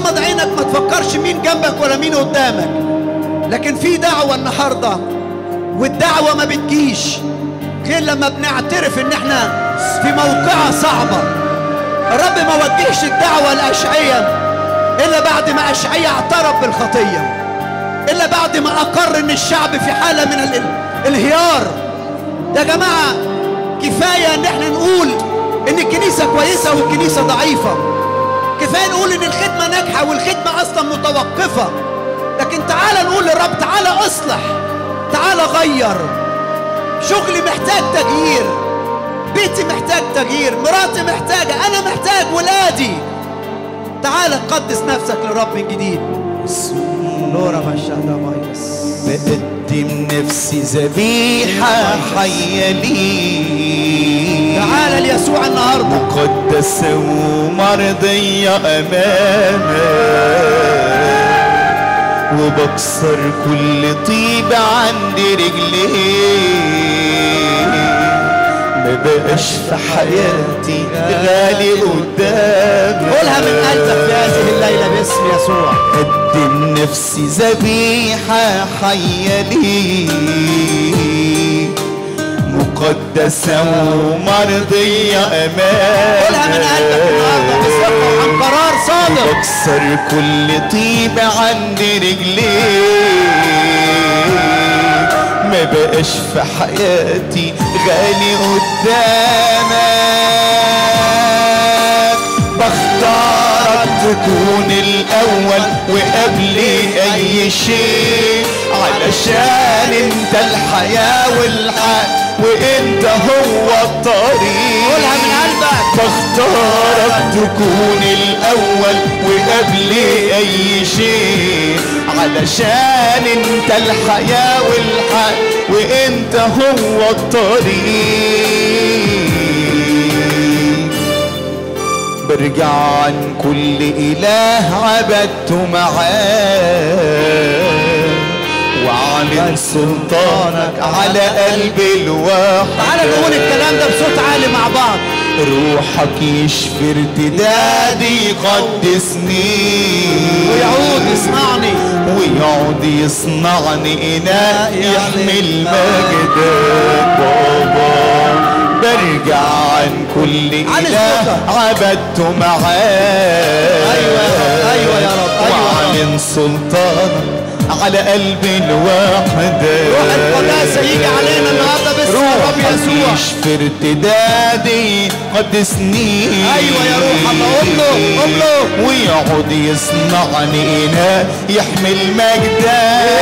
غمض عينك ما تفكرش مين جنبك ولا مين قدامك لكن في دعوة النهاردة والدعوة ما بتجيش غير لما بنعترف ان احنا في موقعة صعبة الرب ما وجهش الدعوة لأشعية إلا بعد ما أشعية اعترف بالخطية إلا بعد ما أقر إن الشعب في حالة من ال- الانهيار يا جماعة كفاية إن احنا نقول إن الكنيسة كويسة والكنيسة ضعيفة كفاية نقول إن الخدمة ناجحة والخدمة أصلا متوقفة لكن تعالى نقول للرب تعالى أصلح تعالى غير شغلي محتاج تغيير بيتي محتاج تغيير مراتي محتاجة أنا محتاج ولادي تعال قدس نفسك للرب من جديد لورا مشهد مايس بقدم نفسي ذبيحة حية لي تعال ليسوع النهارده مقدسة ومرضية أمامك وبكسر كل طيبة عند رجليك ما بقاش في حياتي غالي قدامك قولها من قلبك في هذه الليلة باسم يسوع قدم نفسي ذبيحة حية لي مقدسة ومرضية أمامك قولها من قلبك النهارده بثقة وعن قرار صادق بكسر كل طيبة عند رجليك ما بقاش في حياتي غالي قدامك بختارك تكون الأول وقبل أي شيء علشان انت الحياة والحق وانت هو الطريق قولها من قلبك بختارك تكون الأول وقبل أي شيء علشان انت الحياة والحق وانت هو الطريق برجع عن كل إله عبدته معاه وعلن سلطانك على قلب الواحد تعال نقول الكلام ده بصوت عالي مع بعض روحك يشفي ارتدادي يقدسني ويعود يصنعني ويقعد يصنعني إناء يحمل مجدك بابا برجع عن كل عن إله الصوت. عبدته معاه أيوة يا رب، أيوة يا رب، أيوة يا رب. وعلن سلطانك على قلب الواحد روح القداسة يجي علينا النهارده باسم الرب روحك يسوع يشفي ارتدادي قدسني أيوة يا روح الله، قم له، قم له. ويقعد يصنعني إناء يحمل مجدك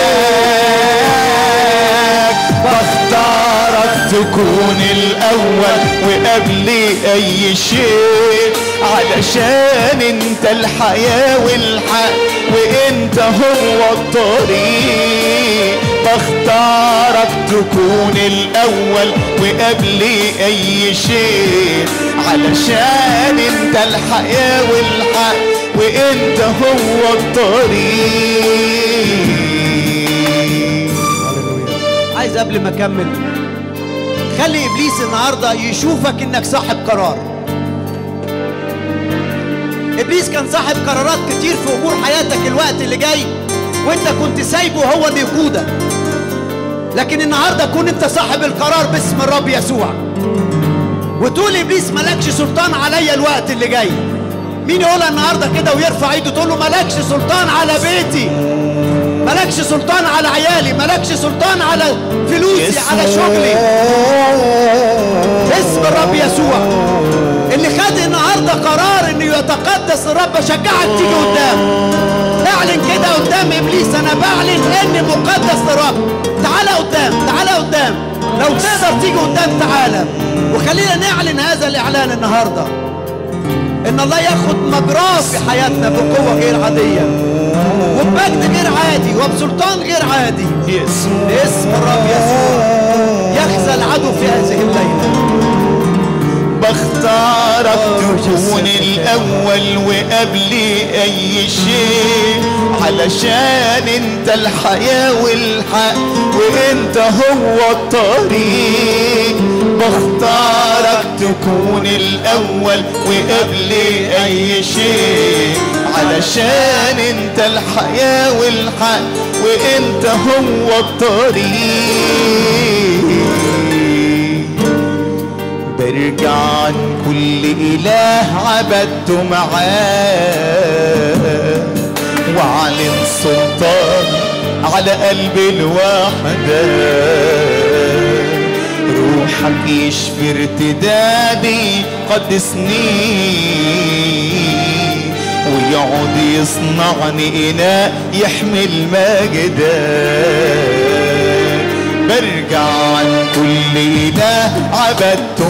بختارك تكون الأول وقبل أي شيء علشان انت الحياة والحق وانت هو الطريق بختارك تكون الأول وقبل أي شيء علشان انت الحياة والحق وانت هو الطريق عايز قبل ما اكمل خلي ابليس النهارده يشوفك انك صاحب قرار ابليس كان صاحب قرارات كتير في امور حياتك الوقت اللي جاي وانت كنت سايبه هو اللي يقودك لكن النهارده كون انت صاحب القرار باسم الرب يسوع وتقول ابليس مالكش سلطان عليا الوقت اللي جاي مين يقولها النهارده كده ويرفع ايده تقول له مالكش سلطان على بيتي مالكش سلطان على عيالي مالكش سلطان على فلوسي على شغلي باسم الرب يسوع اللي خد النهارده قرار انه يتقدس الرب اشجعك تيجي قدام اعلن كده قدام ابليس انا بعلن اني مقدس للرب تعالى قدام تعالى قدام لو تقدر تيجي قدام تعالى وخلينا نعلن هذا الاعلان النهارده ان الله ياخد مجراه في حياتنا بقوه غير عاديه وبمجد غير عادي وبسلطان غير عادي باسم الرب يسوع يخزى العدو في هذه الليله بختارك تكون الأول وقبل أي شيء علشان انت الحياة والحق وانت هو الطريق بختارك تكون الأول وقبل أي شيء علشان انت الحياة والحق وانت هو الطريق برجع عن كل اله عبدته معاه وعلن سلطان على قلب الوحدة روحك يشفي ارتدادي قدسني ويقعد يصنعني إناء يحمل مجدك برجع عن كل إله عبدته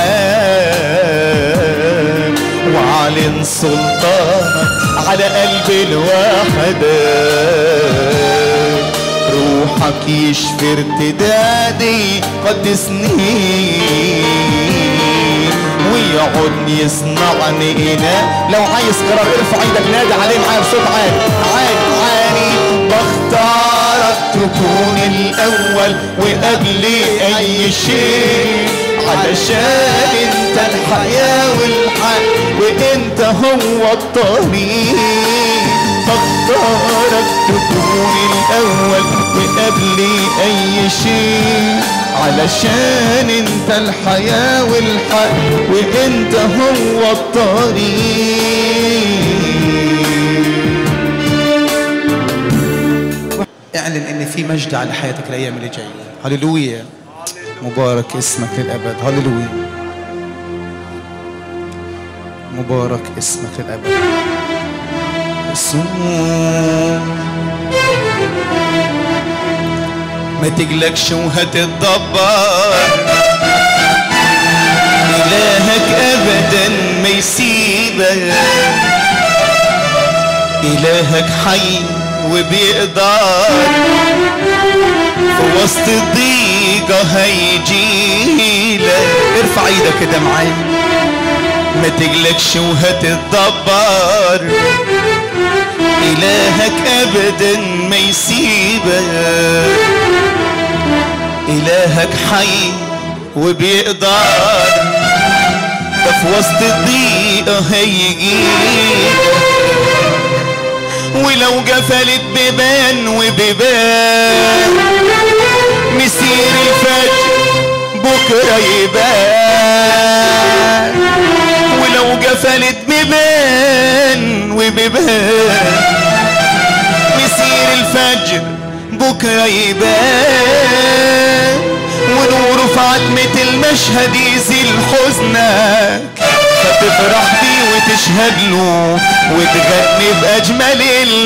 معاه وعلن سلطانك على قلب الوحدة روحك يشفي ارتدادي قدسني ويقعد يصنعني إناء لو عايز قرار ارفع ايدك نادي عليه معايا بصوت عالي عالي عالي بختارك تكون الأول وقبل أي شيء علشان انت الحياة والحق وانت هو الطريق بختارك تكون الأول وقبل أي شيء علشان انت الحياة والحق وانت هو الطريق اعلن ان في مجد على حياتك الايام اللي جايه هللويا مبارك اسمك للابد هللويا مبارك اسمك للابد يسوع ما تقلقش وهتتدبر إلهك أبدا ما يسيبك إلهك حي وبيقدر في وسط الضيقة هيجيلك ارفع ايدك كده معايا ما تقلقش وهتتدبر إلهك أبدا ما يسيبك إلهك حي وبيقدر ده في وسط الضيقة هيجيلك ولو قفلت بيبان وبيبان مسير الفجر بكرة يبان ولو قفلت بيبان وبيبان مسير الفجر بكرة يبان ونوره في عتمة المشهد يزيل حزنك فتفرح بيه وتشهد له وتغني بأجمل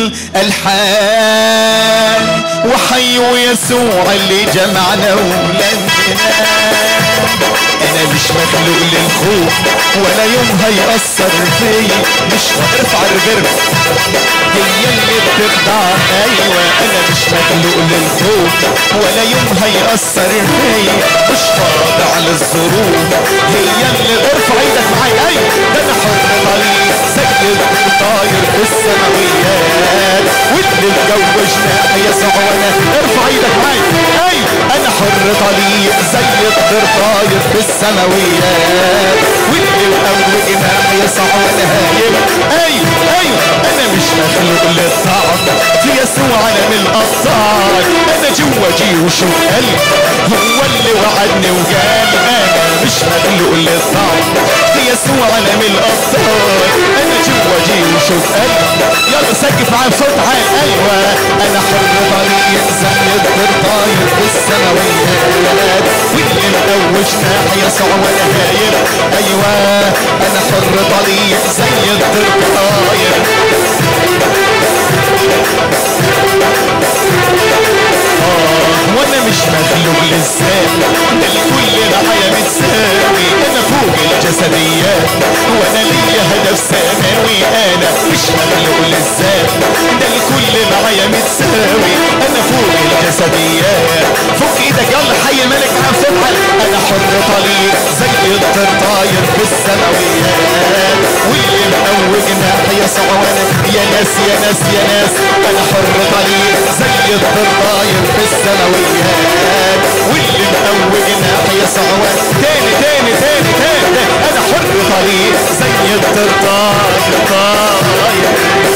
الألحان وحيوا يسوع اللي جمعنا ولادنا انا مش مخلوق للخوف ولا يوم هيأثر فيا مش ارفع الرجل هي اللي بتخضع ايوه انا مش مخلوق للخوف ولا يوم هيأثر فيا مش خاضع للظروف هي اللي ارفع ايدك معايا ايوه ده انا حر طريق سجل طاير في السماويات واللي اتجوزنا يسوع وانا ارفع ايدك معايا ايوه انا حر طليق زي الطير طاير في السماويات واللي مقوجنا يسوع وانا هايل ايوه ايوه انا مش مخلوق للضعف في يسوع انا من الابطال انا جوا جيوش وقلب هو اللي وعدني وقال انا مش مخلوق للضعف في يسوع انا من الابطال انا جوا جيوش وقلب يلا سقف معايا بصوت عالي ايوه انا حر طريق زي الطير طاير في السماويات واللي مقوشنا يسوع وانا هايل ايوه انا حر طريق زي الطير طاير آه وانا مش مخلوق للذات ده الكل معايا متساوي انا فوق الجسديات وانا ليا هدف سماوي انا مش مخلوق للذات ده الكل معايا متساوي انا فوق الجسديات فوق ايدك يلا حي الملك معايا بصوت عالي انا حر طليق زي الطير طاير في السماويات واللي مقوجنا يسوع وانا يا ناس يا ناس يا ناس انا حر طليق زي الطير طاير في السماويات واللي مقوجنا يسوع وانا تاني تاني تاني تاني انا حر طليق زي الطير طاير طاير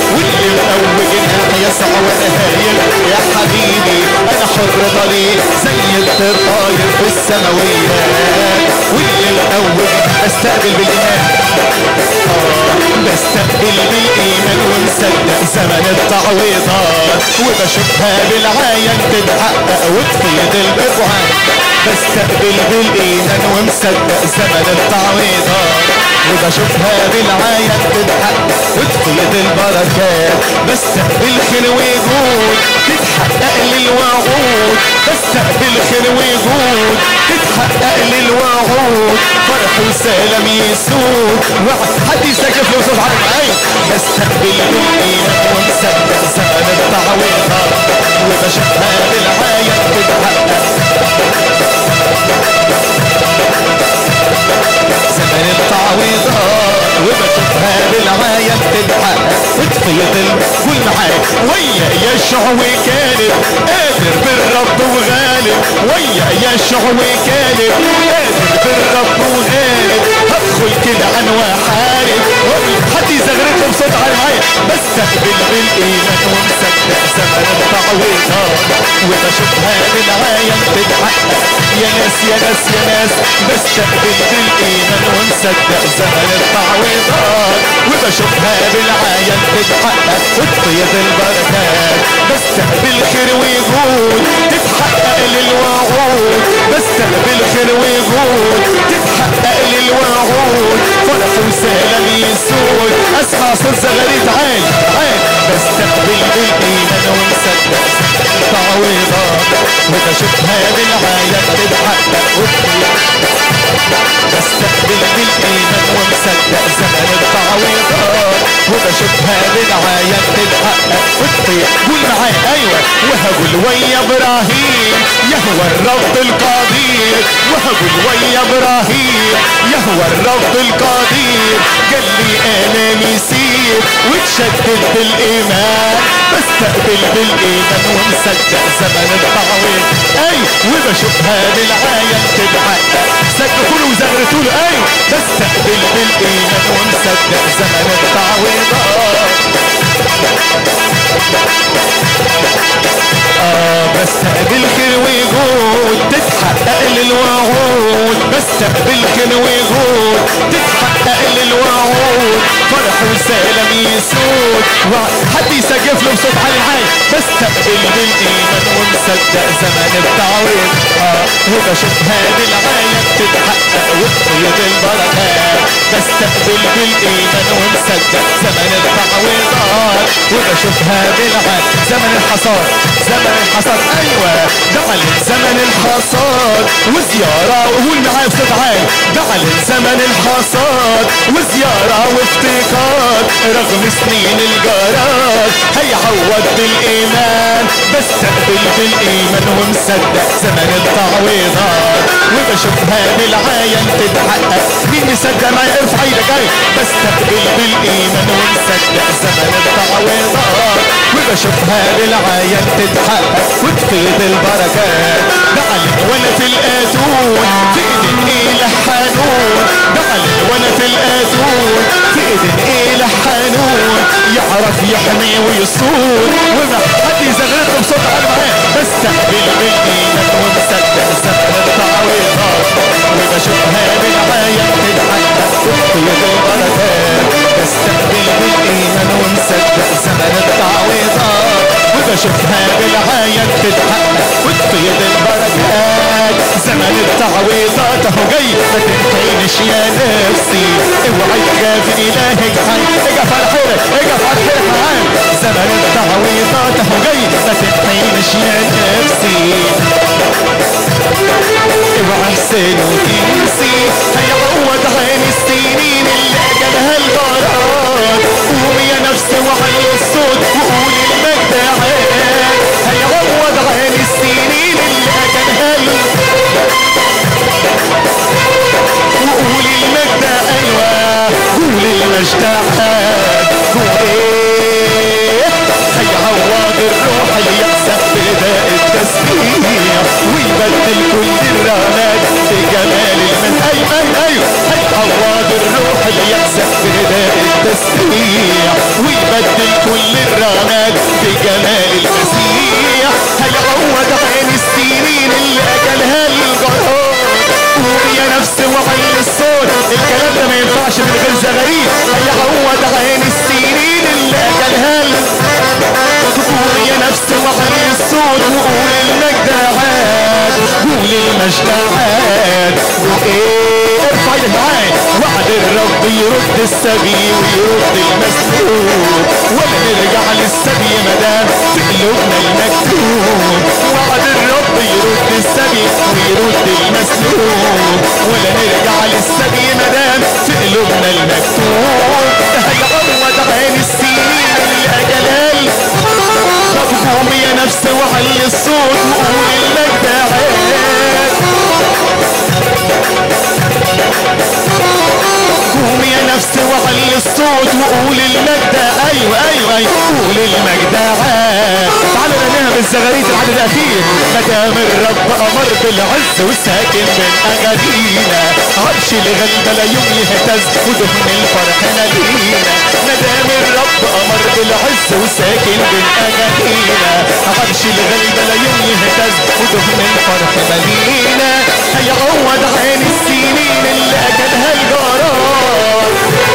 يا حبيبي انا حر طريق زي الطاير في السماويات واللي الاول بستقبل بالايمان آه، بستقبل بالايمان ومصدق زمن التعويضات وبشوفها بالعين تتحقق وتفيض البرعان بستقبل بالايمان ومصدق زمن التعويضات وبشوفها بالعين تتحقق وتفيض البركات بستقبل خير وجود تتحقق للوعود بستقبل خير وجود تتحقق للوعود فرح وسلام يسود وعد حد يسقف له صوت عالي معايا بستقبل بالايمان ومصدق زمن التعويضات وبشوفها بالعين تتحقق زمن التعويضات وبشوفها بالعاية بتتحقق وتفيض ال- قول معايا ويا يشع وكالب قادر بالرب وغالب ويا يشع وكالب قادر بالرب وغالب هدخل كده عن وحارب وأقول حد يزغرتهم صوت على معايا بستقبل بالايمان ومصدق زمن التعويضات وبشوفها بالعاية بتتحقق يا ناس يا ناس يا ناس بستقبل بالايمان ومصدق زمن التعويضات وبشوفها بالعاين تتحقق وتفيض البركات بستقبل خير وجود تتحقق للوعود بستقبل خير وجود تتحقق للوعود فرح وسلام يسود اسمع صوت زغاريد عين عين بستقبل بالايمان ومصدق زمن التعويضات وبشوفها بالعاين تتحقق وتفيض بستقبل بالايمان ومصدق زمن التعويضات وبشوفها بالعاية تتحقق وتطير قول معايا ايوه وهقول ويا ابراهيم يهوى الرب القدير وهقول ويا ابراهيم يهوى الرب القدير قال لي انا مسير وتشدد بالايمان بستقبل بالايمان ومصدق زمن التعويض اي وبشوفها بالعاية تتحقق سقفوا له وزغرتوا له اي بستقبل بالايمان ومصدق زمن التعويضات آه بستقبل خير وجود تتحقق للوعود بستقبل خير وجود تتحقق للوعود فرح وسلام يسود وع- حد يسقف له بصوت عالي معاي بستقبل بالايمان ومصدق زمن التعويض آه وبشوفها بالعاية تتحقق وتفيض البركات بستقبل بالايمان ومصدق زمن التعويضات وبشوفها بالعاية زمن الحصاد زمن الحصاد ايوه دعل زمن الحصاد وزيارة وقول معايا بصوت عالي دعل زمن الحصاد وزيارة وافتقاد رغم سنين الجراد هيعوض بالايمان بستقبل بالايمان ومصدق زمن التعويضات وبشوفها بالعاين تتحقق مين مصدق معايا ارفع ايدك اي بستقبل بالايمان ومصدق زمن التعويضات وبشوفها بالعاين تتحقق وتفيض البركات بعلم وانا في الاتون في ايدين اله حنون بعلم وانا في الاتون في ايدين اله حنون يعرف يحمي ويصون وما حد يزغرط بصوت عالي معايا بستقبل بالايمان ومصدق زمن التعويضات وبشوفها بالعاين تتحقق وتفيض البركات بستقبل بالايمان ومصدق زمن التعويضات وبشوفها بالعاين تتحقق وتفيض البركات زمن التعويضات اهو جاي ما تنتهينش يا نفسي اوعي تخاف الهك حي اقف على حيلك اقف على حيلك معايا زمن التعويضات اهو جاي ما تنتهينش يا نفسي اوعى حسين وتنسي هيعوض عين السنين اللي اجلها الغرام قوم يا نفسي وعلي الصوت وقول المجد عين هيعوض عين السنين اللي اجلها وقول المجد ايوه قول المجد عين قول ايه هيعوض الروح اليأسة بداء التسبيح ويبدل كل الرماد بجمال بالزغاريد هيعوض عين السنين اللي اكلها قول يا نفس وعلي الصوت وقول المجد عاد قول المجد عاد وايه ارفع ايدك معايا وعد الرب يرد السبي ويرد المسلوب ولا نرجع للسبي مدام في قلوبنا المكتوب وعد الرب يرد السبي ويرد المسلوب ولا نرجع للسبي مدام في قلوبنا المكتوب هيعوض عين السنين اللي اجلال طب قوم يا نفس وعلي الصوت وقول المجد عاد قوم يا نفس وعلي الصوت وقول المجد ايوه ايوه ايوه قول المجد عاد تعالوا ننام بالزغاريد العدد الاخير مدام الرب امر بالعز وساكن بين اغانينا عرش الغلبة لا يوم يهتز ودهن الفرح نادينا مدام الرب امر بالعز وساكن بين اغانينا عرش الغلبة لا يوم يهتز ودهن الفرح مدينة هيعوض عين السنين اللي اكلها الجرار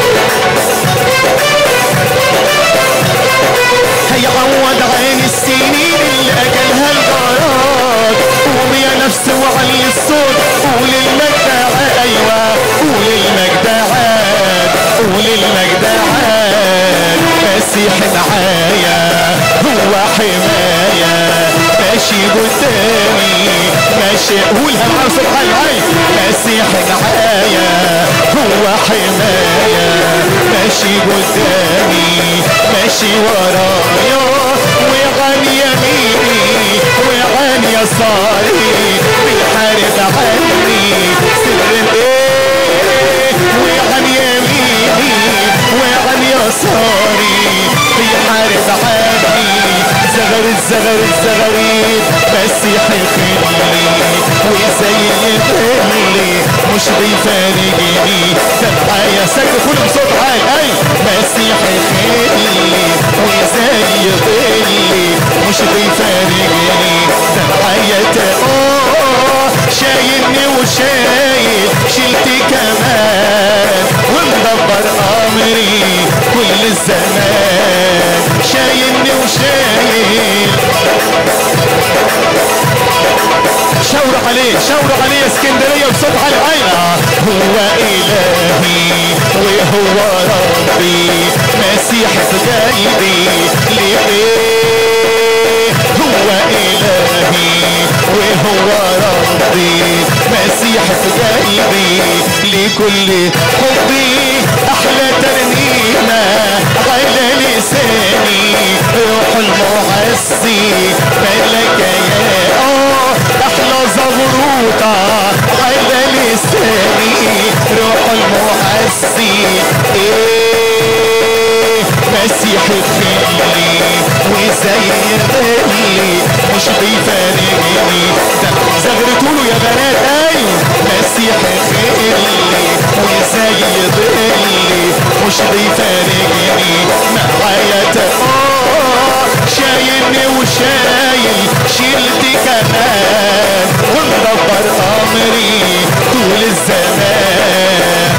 هيعوض عين السنين اللي اجلها الجراد قوم يا نفس وعلي الصوت قول المجد عاد ايوه قول المجد عاد قول المجد عاد مسيح معايا هو حماية ماشي قدامي ماشي قولها معايا صوت عالي عالي مسيح معايا هو حماية ماشي قدامي ماشي ورايا وعن يميني وعن يساري بيحارب عني سر الايه وعن يميني وعن يساري بيحارب عني زغر الزغر الزغريد مسيح يخلي وزي يخلي مش بيفارقني ده معايا سجل كل بصوت عالي اي مسيح يخلي وزي يخلي مش بيفارقني ده معايا اه شايلني وشايل شلتي كمان ومدبر امري كل الزمان شايلني وشايل شاور عليه شاور عليه اسكندريه بصوت عالي عينه هو الهي وهو ربي مسيح في قلبي ليه هو الهي وهو ربي مسيح في قلبي لكل حبي احلى ترنيمه على لساني روح المعزي ملك يا اه احلى زغروطه على لساني روح المعزي ايه مسيح يخلي وزي يغلي مش بيفارقني ده زغرتوا له يا بنات ايوه مسيح يخلي وزي يضلي مش بيفارقني معايا اه شايلني وشايل شيلتي كمان ومدبر امري طول الزمان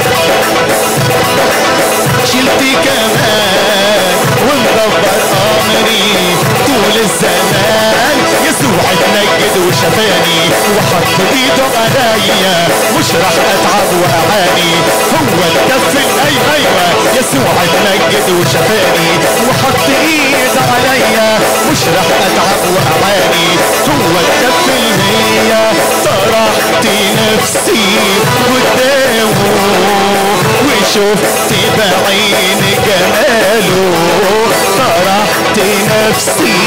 شلتي كمان ومدبر امري طول الزمان يسوع اتنجد وشفاني وحط ايده عليا مش راح اتعب واعاني هو الكف ايوه ايوه يسوع اتنجد وشفاني وحط ايده عليا مش راح اتعب واعاني هو الكف المية طرحت نفسي قدامه وشفت بعين جماله طرحت نفسي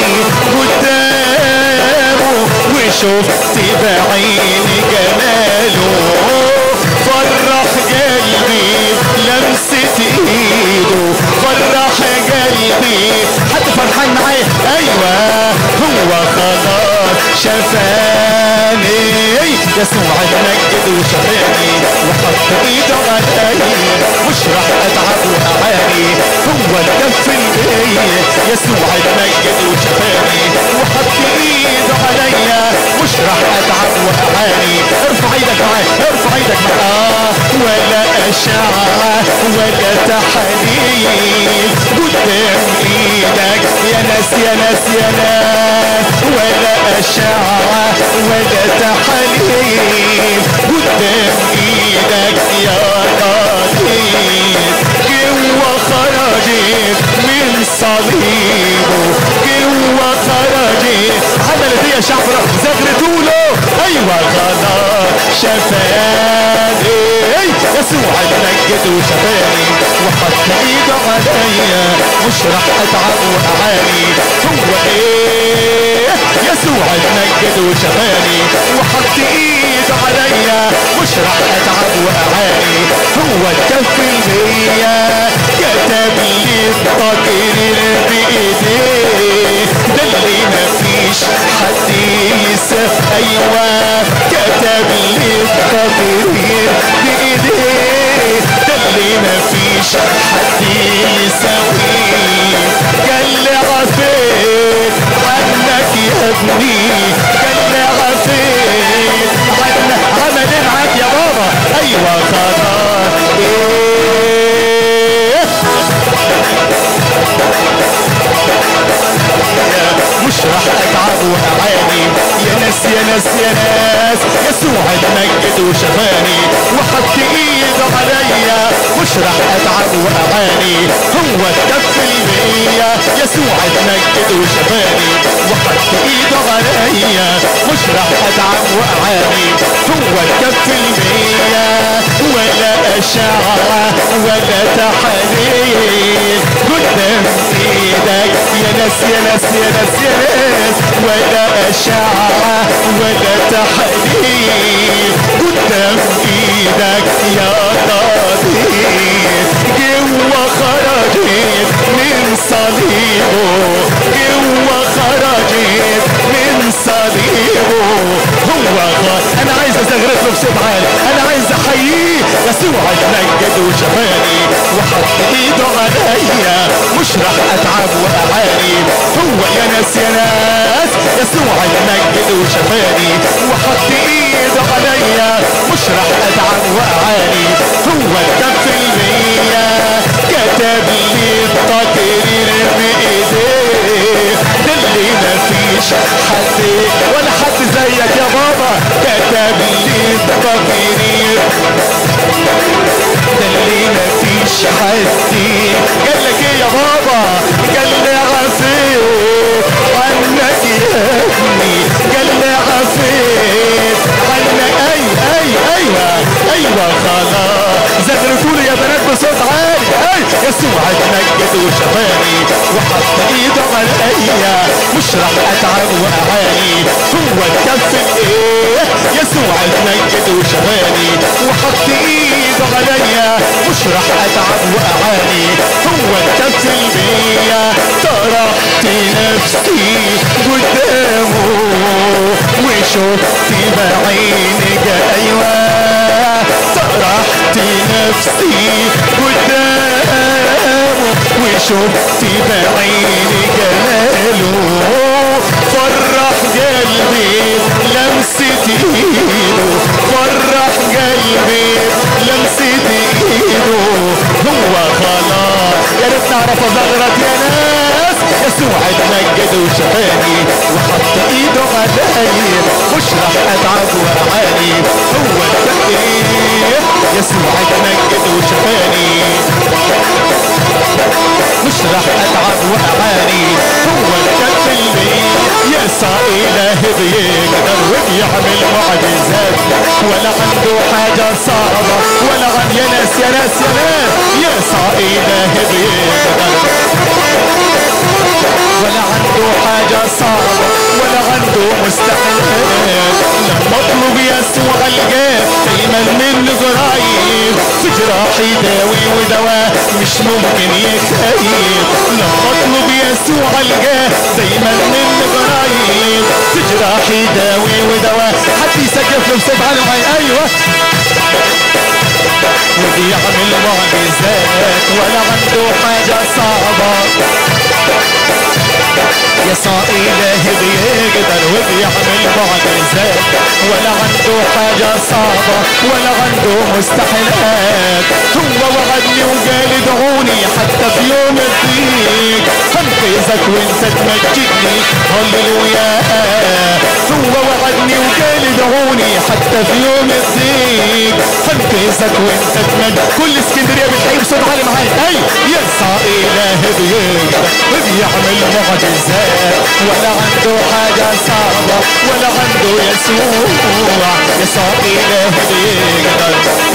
قدامه وشفت بعين جماله فرح قلبي لمسة ايده فرح قلبي حد فرحان معايا ايوه هو خلاص شفاني يسوع اتمجد وشفاني وحط ايده علي مش راح اتعب واعاني هو الكف البي يسوع اتمجد وشفاني وحط ايده عليا مش راح اتعب واعاني ارفع ايدك معايا ارفع ايدك ايدك آه ولا اشعة ولا تحاليل قدام ايدك يا ناس يا ناس يا ناس ولا اشعة ولا تحاليل قدام ايدك يا قدير جوا خرجت من صليبه جوا خرجت عملت ايه يا شعب زغرتوا له ايوه خلاص شفاني يسوع اتنجد وشفاني وحط ايده عليا مش راح اتعب واعاني هو ايه يسوع اتنجد وشفاني وحط ايده عليا مش راح اتعب واعاني هو اتكفل بيا كتب لي التقرير بايديه ده اللي مفيش حد يسأل ايوه كتب لي التقرير بايديه ده اللي مفيش حد يساويه قال لي عفيت عنك يا ابني قال لي عفيت عنك عمل ايه معاك يا بابا ايوه خلاص ايه مش راح اتعب واعاني يا ناس يا ناس يا ناس يسوع اتمجد وشفاني وحط ايده عليا مش راح اتعب واعاني هو اتكفل بيا يسوع اتمجد وشفاني وحط ايده عليا مش راح اتعب واعاني هو اتكفل بيا ولا اشعة ولا تحاليل قدام ايدك يا ناس يا ناس يا ناس يا ناس ولا أشعة ولا تحليل قدام ايدك يا قدير جوا خرجت من صليبه جوا خرجت من صليبه هو خ... انا عايز استغرق له بصوت عالي انا عايز احييه يسوع اتنجد وشفاني وحط ايده عليا مش راح اتعب واعاني هو يا ناس يا ناس يسوع اتنجد وشفاني وحط ايده عليا مش راح اتعب واعاني هو اتكفل بيا كتب لي التقرير بايديه ده اللي مفيش حد ولا حد زيك يا بابا كتب لي التقرير ده اللي مفيش حد قال لك ايه يا بابا قال لي عفيت عنك يا ابني قال لي عفيت عنك اي اي ايوه ايوه خلاص زغرتوا يا بنات بصوت عالي اي يسوع اتنجد وشفاني وحط ايده عليا مش راح اتعب واعاني هو اتكفل ايه يسوع اتنجد وشفاني وحط ايده عليا مش راح اتعب واعاني هو اتكفل بيا طرحت نفسي قدامه وشفت بعيني ايوه طرحت نفسي قدامه وشفت بعيني جلاله فرح قلبي لمسة ايده فرح قلبي لمسة ايده هو خلاص يا ريت نعرف زغرة يا ناس يسوع اتمجد وشفاني وحط ايده عليا مش راح اتعب واعاني هو التقدير يسوع اتمجد وشفاني مش راح اتعب واعاني هو الكفل لي يسوع اله بيقدر وبيعمل معجزات ولا عنده حاجة صعبة ولا عن يا ناس يا ناس يا ناس يسوع اله بيقدر ولا عنده حاجة صعبة ولا عنده مستحيل لما اطلب يسوع الجاه دايما من قريب في جراح يداوي ودواء مش ممكن يخيب لما اطلب يسوع الجاه دايما من قريب في جراح يداوي ودواء حد يسقف له بصوت عالي معي ايوه وبيعمل معجزات ولا عنده حاجة صعبة يسوع إله بيقدر وبيعمل معجزات ولا عنده حاجة صعبة ولا عنده مستحيلات هو وعدني وقال ادعوني حتى في يوم الضيق هنقذك وانت تمجدني هللويا هو وعدني وقال ادعوني حتى في يوم الضيق هنقذك وانت تمجد كل اسكندريه بتلاقيه بصوت عالي معايا اي يسعى اله بيقدر وبيعمل معجزات ولا عنده حاجه صعبه ولا عنده يسوع يسوع اله بيقدر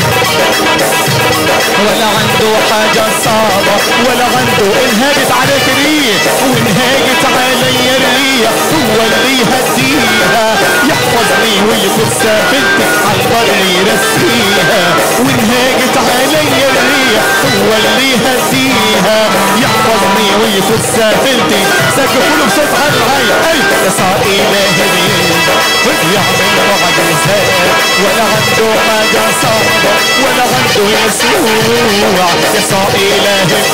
ولا عنده حاجة صعبة ولا عنده انهاجت عليك ريح وانهاجت علي الريح هو اللي يهديها يحفظني ويكون سافلتي على البر يرسيها وانهاجت علي الريح هو اللي يهديها يحفظني ويكون سافلتي سقفوا له بصوت عالي معايا اي يا صار اله وبيعمل معجزات ولا عنده حاجة صعبة ولا عنده يسوع يسوع إلهي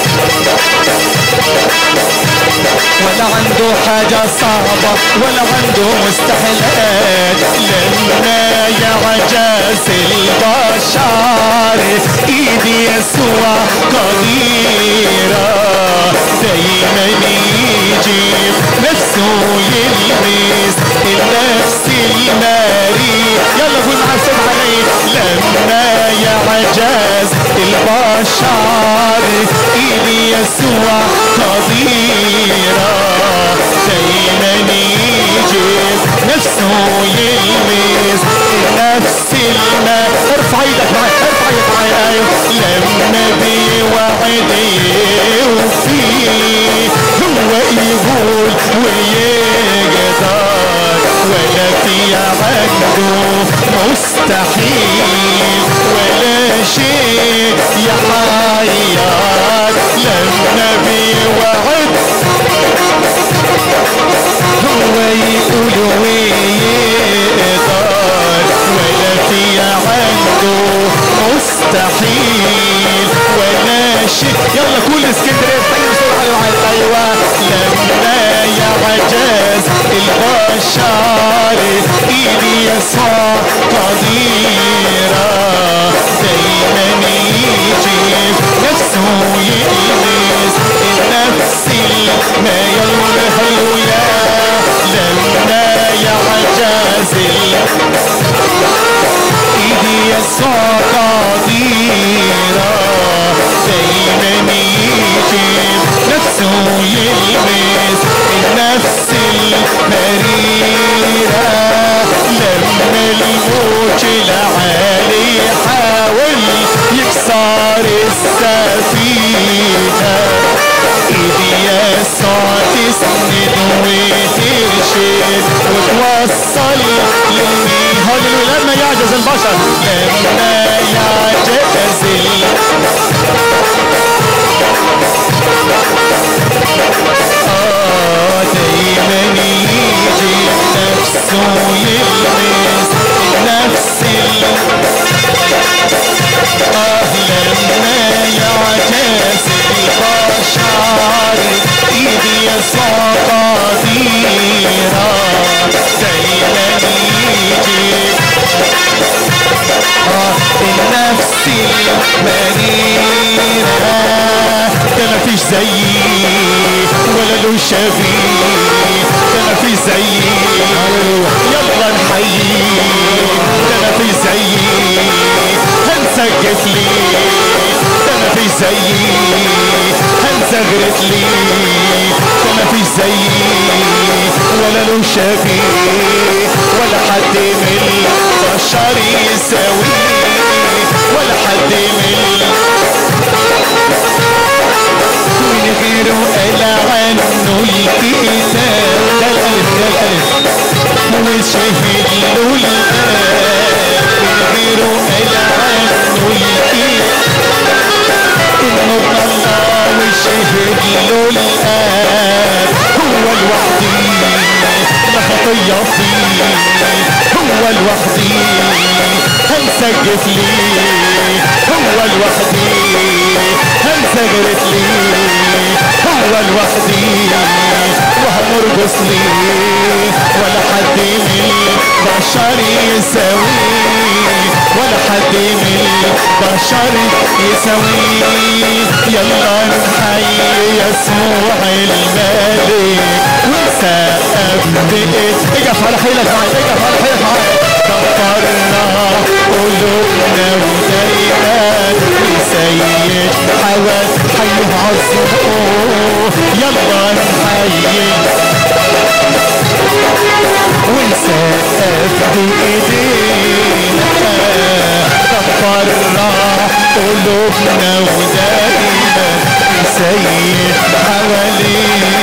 ولا عنده حاجة صعبة ولا عنده مستحيلات لما يعجز البشر ايدي يسوع قديرة دايما يجيب نفسه يلمس النفس المريض يلا قول معاه صوت علي لما يعجز البشر ايدي يسوع قديرة دايما يجيب نفسه يلمس النفس الما ارفع ايدك معايا ارفع ايدك معايا ايوه لما بيوعد يوفي هو يقول ويقدر ولا في عنده مستحيل ولا شيء يحير لما بيوعد هو يقول ويقدر ولا في عنده مستحيل ولا شيء يلا كل اسكندريه استنى بسرعه على ايوه لما يعجز البشر ايدي يسوع قديره دايما يجيب نفسه يلمس النفس ما يقول هللويا لما يعجز ايدي يسوع قديرة دايما يجيب نفسه يلمس النفس المريرة لما الموج العالي يحاول يكسر السفينة ايدي يسوع تسند وترشد وتوصل للي هللويا لما يعجز البشر لما يعجز ال... آه دايما يجي نفسه يلمس نفس ال... آه لما يعجز البشر ايدي يسوع قديرة دايما يجي آه النفس المريرة ده مفيش زيي ولا له شبيه ده مفيش زيي يلا نحيي ده مفيش زيي هنسقف ليه ده مفيش زيي هنزغرت ليه ده مفيش زيي ولا له شبيه ولا حد من البشر يساويه ولا حد من من غيره قال عنه الكتاب ده الالف ده الالف وشهد له الآب من غيره قال عنه الكتاب انه الله وشهد له الآب هو الوحيد لا خطية فيه هو الوحيد هنسقف ليه هو الوحيد هنسجرت ليه هو الوحيد وهنرقص ليه ولا حد حد من البشر يسويه يلا نحيي يسوع الملك ونسقف بإيد اقف على حيلك معي اقف على حيلك معي كفرنا قلوبنا ودايما نسيج حواس حيه عظمه يلا نحيي ونسقف بإيدينا كفرنا قلوبنا ودايما نسيج حوالينا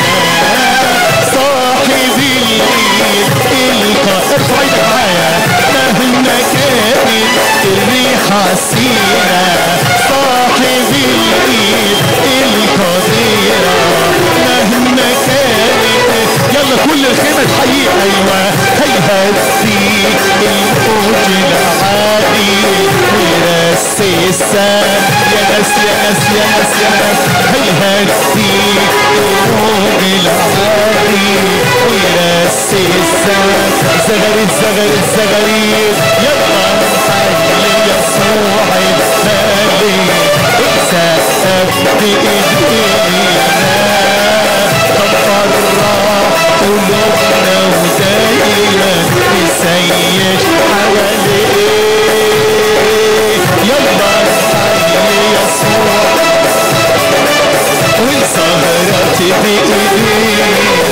صاحب الإيد القى ارفع ايدك معايا مهما كانت الريحة سيرة صاحب الإيد القديرة مهما كانت يلا كل الخيمة تحيي أيوة هيهدي الموج العالي ويرسي السام يا ناس يا ناس يا ناس يا ناس هيهدي الموج العالي ويرسي السام زغريت زغريت زغريت يلا نحيي يسوع الملك وسقف بإيدينا نفرح قلوبنا ودايما نسيج حواليه يلا نحيي يسوع وسهرت بإيدينا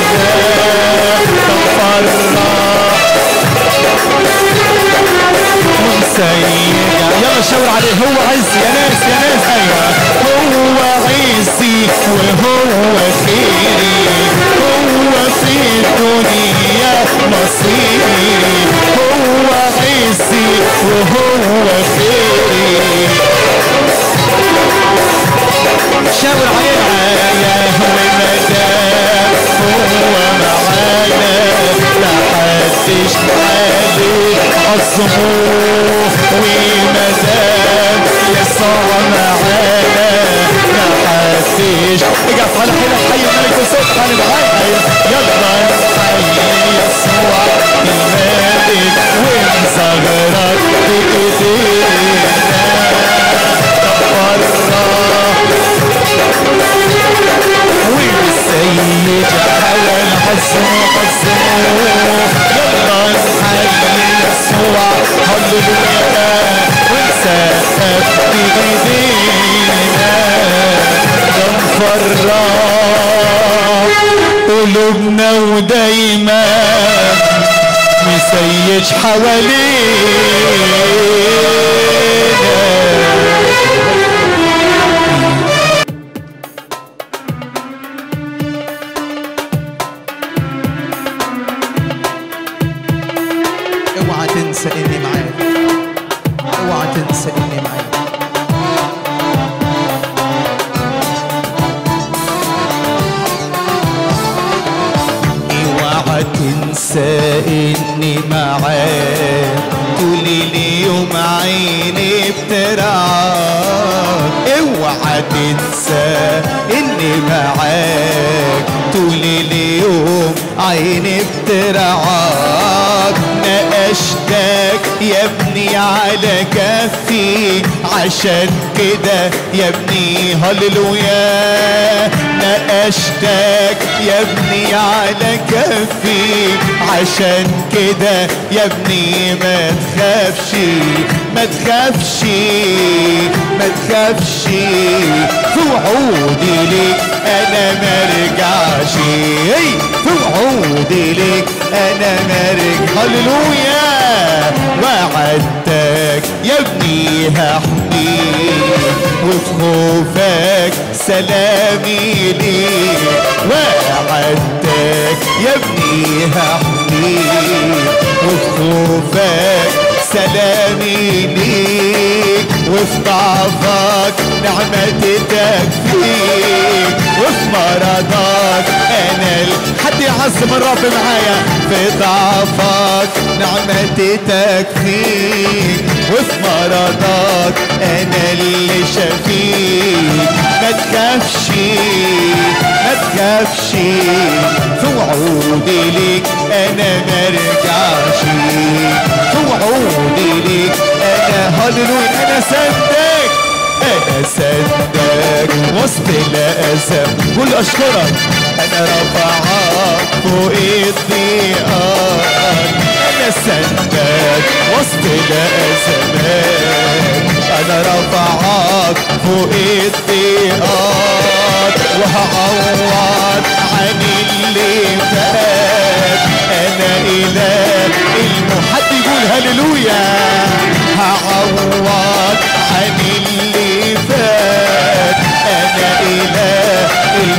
نفرح ونسيج يلا شاور عليه هو عز يا ناس يا ناس ايوه هو عزي وهو خيري هو في الدنيا نصيبي هو عزي وهو خيري شاور عليه معايا ومدام هو معانا محدش عليه عظمه ومدام يسوع معانا محدش اقف على حيلك حي الملك وصوت تعالى معايا يلا نحيي يسوع الملك ونصغرك بايدينا تفرح والسيد حول حزنه حزنه يلا نحيي يسوع هللويا ونسقف بايدينا نفرح قلوبنا ودايما مسيج حوالينا اوعى تنسى اني معاك اوعى تنسى اني معاك اوعى تنسى اني معاك طول اليوم عيني بترعاك اوعى تنسى اني معاك طول اليوم عيني بترعاك نقشتك يا ابني على كفي عشان كده يا ابني هللويا نقشتك يا ابني على كفي عشان كده يا ابني ما تخافش ما تخافش ما تخافش في وعودي ليك انا ما ارجعش في وعودي ليك انا ما ارجع هللويا وعدتك يا ابني هحميك وفي خوفك سلامي ليك وعدتك يا ابني هحميك وفي خوفك سلامي ليك وفي ضعفك نعمتك فيك وفي مرضك انا ال- حد يعظم الرب معايا في ضعفك نعمتك فيك وفي مرضك انا اللي شفيك ما تخافش ما تخافش في وعودي ليك انا ما ارجعش في وعودي ليك انا هللويا انا سندك انا سندك وسط الازم قول اشكرك انا رفعك فوق الضيقات انا سندك وسط الازمات انا رفعك فوق الضيقات وهعوض عن اللي فات انا اله المحد يقول هللويا هعوض عن اللي فات انا اله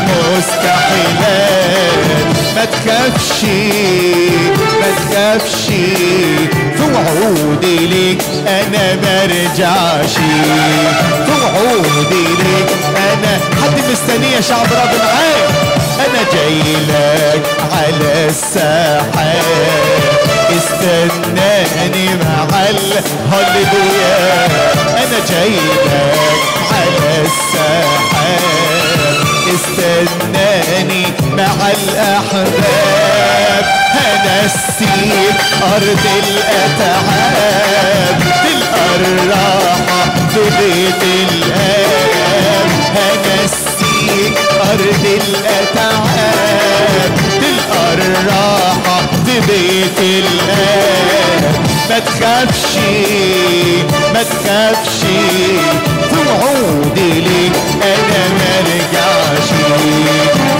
المستحيلات ما تخافش ما تخافش في وعودي ليك انا مرجعش في وعودي ليك انا حد مستني يا شعب رب معاك انا جاي لك على الساحات استناني مع الهللويا انا جاي لك على الساحات استناني مع الاحباب هنسيك ارض الاتعاب تلقى الراحه في بيت الاب هنسيك ارض الاتعاب تلقى الراحه في بيت الاب ما تخافش ما تخافش في وعودي ليك انا مرجعش